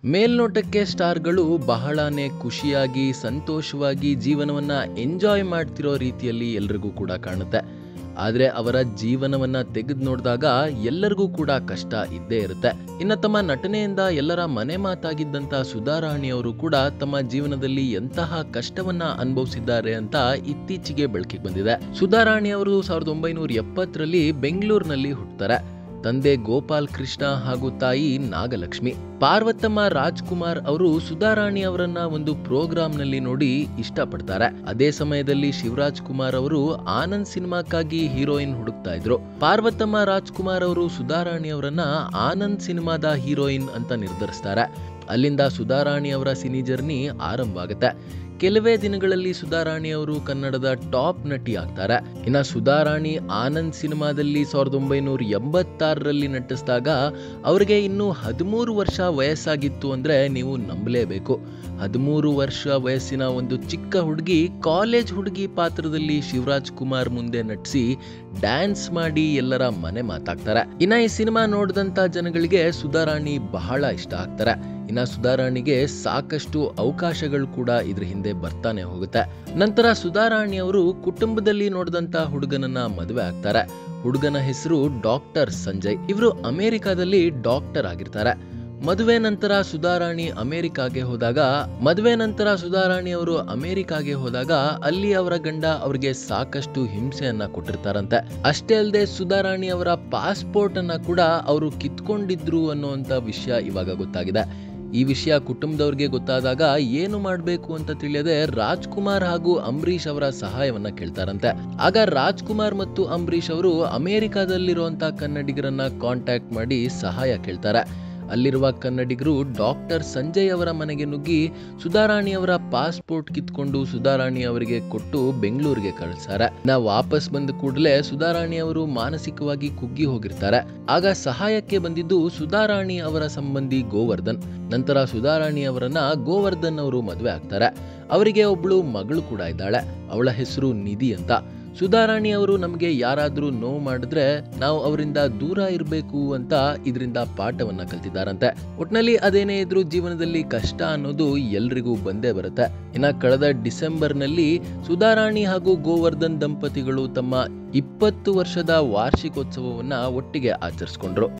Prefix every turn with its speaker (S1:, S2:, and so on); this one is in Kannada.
S1: ಮೇಲ್ನೋಟಕ್ಕೆ ಸ್ಟಾರ್ಗಳು ಬಹಳಾನೇ ಖುಷಿಯಾಗಿ ಸಂತೋಷವಾಗಿ ಜೀವನವನ್ನ ಎಂಜಾಯ್ ಮಾಡ್ತಿರೋ ರೀತಿಯಲ್ಲಿ ಎಲ್ರಿಗೂ ಕೂಡ ಕಾಣುತ್ತೆ ಆದರೆ ಅವರ ಜೀವನವನ್ನ ತೆಗೆದು ನೋಡಿದಾಗ ಎಲ್ಲರಿಗೂ ಕೂಡ ಕಷ್ಟ ಇದ್ದೇ ಇರುತ್ತೆ ಇನ್ನು ತಮ್ಮ ನಟನೆಯಿಂದ ಎಲ್ಲರ ಮನೆ ಮಾತಾಗಿದ್ದಂತ ಸುಧಾರಾಣಿಯವರು ಕೂಡ ತಮ್ಮ ಜೀವನದಲ್ಲಿ ಎಂತಹ ಕಷ್ಟವನ್ನ ಅನುಭವಿಸಿದ್ದಾರೆ ಅಂತ ಇತ್ತೀಚೆಗೆ ಬೆಳಕಿಗೆ ಬಂದಿದೆ ಸುಧಾರಾಣಿ ಅವರು ಸಾವಿರದ ಒಂಬೈನೂರ ಎಪ್ಪತ್ತರಲ್ಲಿ ಬೆಂಗಳೂರಿನಲ್ಲಿ ಹುಟ್ಟುತ್ತಾರೆ ತಂದೆ ಗೋಪಾಲ್ ಕೃಷ್ಣ ಹಾಗೂ ತಾಯಿ ನಾಗಲಕ್ಷ್ಮಿ ಪಾರ್ವತಮ್ಮ ರಾಜ್ಕುಮಾರ್ ಅವರು ಸುಧಾರಾಣಿ ಅವರನ್ನ ಒಂದು ಪ್ರೋಗ್ರಾಂನಲ್ಲಿ ನೋಡಿ ಇಷ್ಟಪಡ್ತಾರೆ ಅದೇ ಸಮಯದಲ್ಲಿ ಶಿವರಾಜ್ ಕುಮಾರ್ ಅವರು ಆನಂದ್ ಸಿನಿಮಾಕ್ಕಾಗಿ ಹೀರೋಯಿನ್ ಹುಡುಕ್ತಾ ಇದ್ರು ಪಾರ್ವತಮ್ಮ ರಾಜ್ಕುಮಾರ್ ಅವರು ಸುಧಾರಾಣಿ ಅವರನ್ನ ಆನಂದ್ ಸಿನಿಮಾದ ಹೀರೋಯಿನ್ ಅಂತ ನಿರ್ಧರಿಸ್ತಾರೆ ಅಲ್ಲಿಂದ ಸುಧಾರಾಣಿ ಅವರ ಸಿನಿ ಜರ್ನಿ ಆರಂಭವಾಗುತ್ತೆ ಕೆಲವೇ ದಿನಗಳಲ್ಲಿ ಸುಧಾರಾಣಿ ಅವರು ಕನ್ನಡದ ಟಾಪ್ ನಟಿ ಆಗ್ತಾರೆ ಇನ್ನ ಸುಧಾರಾಣಿ ಆನಂದ್ ಸಿನಿಮಾದಲ್ಲಿ ಸಾವಿರದ ಒಂಬೈನೂರ ಎಂಬತ್ತಾರರಲ್ಲಿ ನಟಿಸಿದಾಗ ಅವರಿಗೆ ಇನ್ನು ಹದಿಮೂರು ವರ್ಷ ವಯಸ್ಸಾಗಿತ್ತು ಅಂದ್ರೆ ನೀವು ನಂಬಲೇಬೇಕು ಹದಿಮೂರು ವರ್ಷ ವಯಸ್ಸಿನ ಒಂದು ಚಿಕ್ಕ ಹುಡುಗಿ ಕಾಲೇಜ್ ಹುಡುಗಿ ಪಾತ್ರದಲ್ಲಿ ಶಿವರಾಜ್ ಕುಮಾರ್ ಮುಂದೆ ನಟಿಸಿ ಡ್ಯಾನ್ಸ್ ಮಾಡಿ ಎಲ್ಲರ ಮನೆ ಮಾತಾಗ್ತಾರೆ ಇನ್ನ ಈ ಸಿನಿಮಾ ನೋಡಿದಂತ ಜನಗಳಿಗೆ ಸುಧಾರಾಣಿ ಬಹಳ ಇಷ್ಟ ಆಗ್ತಾರೆ ಇನ್ನ ಸುಧಾರಾಣಿಗೆ ಸಾಕಷ್ಟು ಅವಕಾಶಗಳು ಕೂಡ ಇದ್ರ ಹಿಂದೆ ಬರ್ತಾನೆ ಹೋಗುತ್ತೆ ನಂತರ ಸುಧಾರಾಣಿ ಅವರು ಕುಟುಂಬದಲ್ಲಿ ನೋಡಿದಂತ ಹುಡುಗನನ್ನ ಮದುವೆ ಆಗ್ತಾರೆ ಹುಡುಗನ ಹೆಸರು ಡಾಕ್ಟರ್ ಸಂಜಯ್ ಇವರು ಅಮೆರಿಕಾದಲ್ಲಿ ಡಾಕ್ಟರ್ ಆಗಿರ್ತಾರೆ ಮದುವೆ ನಂತರ ಸುಧಾರಾಣಿ ಅಮೆರಿಕಾಗೆ ಹೋದಾಗ ಮದುವೆ ನಂತರ ಸುಧಾರಾಣಿ ಅವರು ಅಮೆರಿಕಾಗೆ ಹೋದಾಗ ಅಲ್ಲಿ ಅವರ ಗಂಡ ಅವರಿಗೆ ಸಾಕಷ್ಟು ಹಿಂಸೆಯನ್ನ ಕೊಟ್ಟಿರ್ತಾರಂತೆ ಅಷ್ಟೇ ಅಲ್ಲದೆ ಸುಧಾರಾಣಿ ಅವರ ಪಾಸ್ಪೋರ್ಟ್ ಅನ್ನ ಕೂಡ ಅವರು ಕಿತ್ಕೊಂಡಿದ್ರು ಅನ್ನುವಂತ ವಿಷಯ ಇವಾಗ ಗೊತ್ತಾಗಿದೆ ಈ ವಿಷಯ ಕುಟುಂಬದವ್ರಿಗೆ ಗೊತ್ತಾದಾಗ ಏನು ಮಾಡಬೇಕು ಅಂತ ತಿಳಿಯದೆ ರಾಜ್ಕುಮಾರ್ ಹಾಗೂ ಅಂಬರೀಷ್ ಅವರ ಸಹಾಯವನ್ನ ಕೇಳ್ತಾರಂತೆ ಆಗ ರಾಜ್ಕುಮಾರ್ ಮತ್ತು ಅಂಬರೀಷ್ ಅವರು ಅಮೆರಿಕಾದಲ್ಲಿರುವಂತ ಕನ್ನಡಿಗರನ್ನ ಕಾಂಟ್ಯಾಕ್ಟ್ ಮಾಡಿ ಸಹಾಯ ಕೇಳ್ತಾರೆ ಅಲ್ಲಿರುವ ಕನ್ನಡಿಗರು ಡಾಕ್ಟರ್ ಸಂಜಯ್ ಅವರ ಮನೆಗೆ ನುಗ್ಗಿ ಸುಧಾರಾಣಿ ಅವರ ಪಾಸ್ಪೋರ್ಟ್ ಕಿತ್ಕೊಂಡು ಸುಧಾರಾಣಿ ಅವರಿಗೆ ಕೊಟ್ಟು ಬೆಂಗಳೂರಿಗೆ ಕಳಿಸ್ತಾರೆ ನಾ ವಾಪಸ್ ಬಂದ ಕೂಡಲೇ ಸುಧಾರಾಣಿ ಅವರು ಮಾನಸಿಕವಾಗಿ ಕುಗ್ಗಿ ಹೋಗಿರ್ತಾರೆ ಆಗ ಸಹಾಯಕ್ಕೆ ಬಂದಿದ್ದು ಸುಧಾರಾಣಿ ಅವರ ಸಂಬಂಧಿ ಗೋವರ್ಧನ್ ನಂತರ ಸುಧಾರಾಣಿ ಅವರನ್ನ ಗೋವರ್ಧನ್ ಅವರು ಮದುವೆ ಆಗ್ತಾರೆ ಅವರಿಗೆ ಒಬ್ಳು ಮಗಳು ಕೂಡ ಇದ್ದಾಳೆ ಅವಳ ಹೆಸರು ನಿಧಿ ಅಂತ ಸುಧಾರಾಣಿ ಅವರು ನಮಗೆ ಯಾರಾದರೂ ನೋವು ಮಾಡಿದ್ರೆ ನಾವು ಅವರಿಂದ ದೂರ ಇರಬೇಕು ಅಂತ ಇದರಿಂದ ಪಾಠವನ್ನ ಕಲ್ತಿದ್ದಾರಂತೆ ಒಟ್ನಲ್ಲಿ ಅದೇನೇ ಇದ್ರೂ ಜೀವನದಲ್ಲಿ ಕಷ್ಟ ಅನ್ನೋದು ಎಲ್ರಿಗೂ ಬಂದೇ ಬರುತ್ತೆ ಇನ್ನ ಕಳೆದ ಡಿಸೆಂಬರ್ನಲ್ಲಿ ಸುಧಾರಾಣಿ ಹಾಗೂ ಗೋವರ್ಧನ್ ದಂಪತಿಗಳು ತಮ್ಮ ಇಪ್ಪತ್ತು ವರ್ಷದ ವಾರ್ಷಿಕೋತ್ಸವವನ್ನ ಒಟ್ಟಿಗೆ ಆಚರಿಸ್ಕೊಂಡ್ರು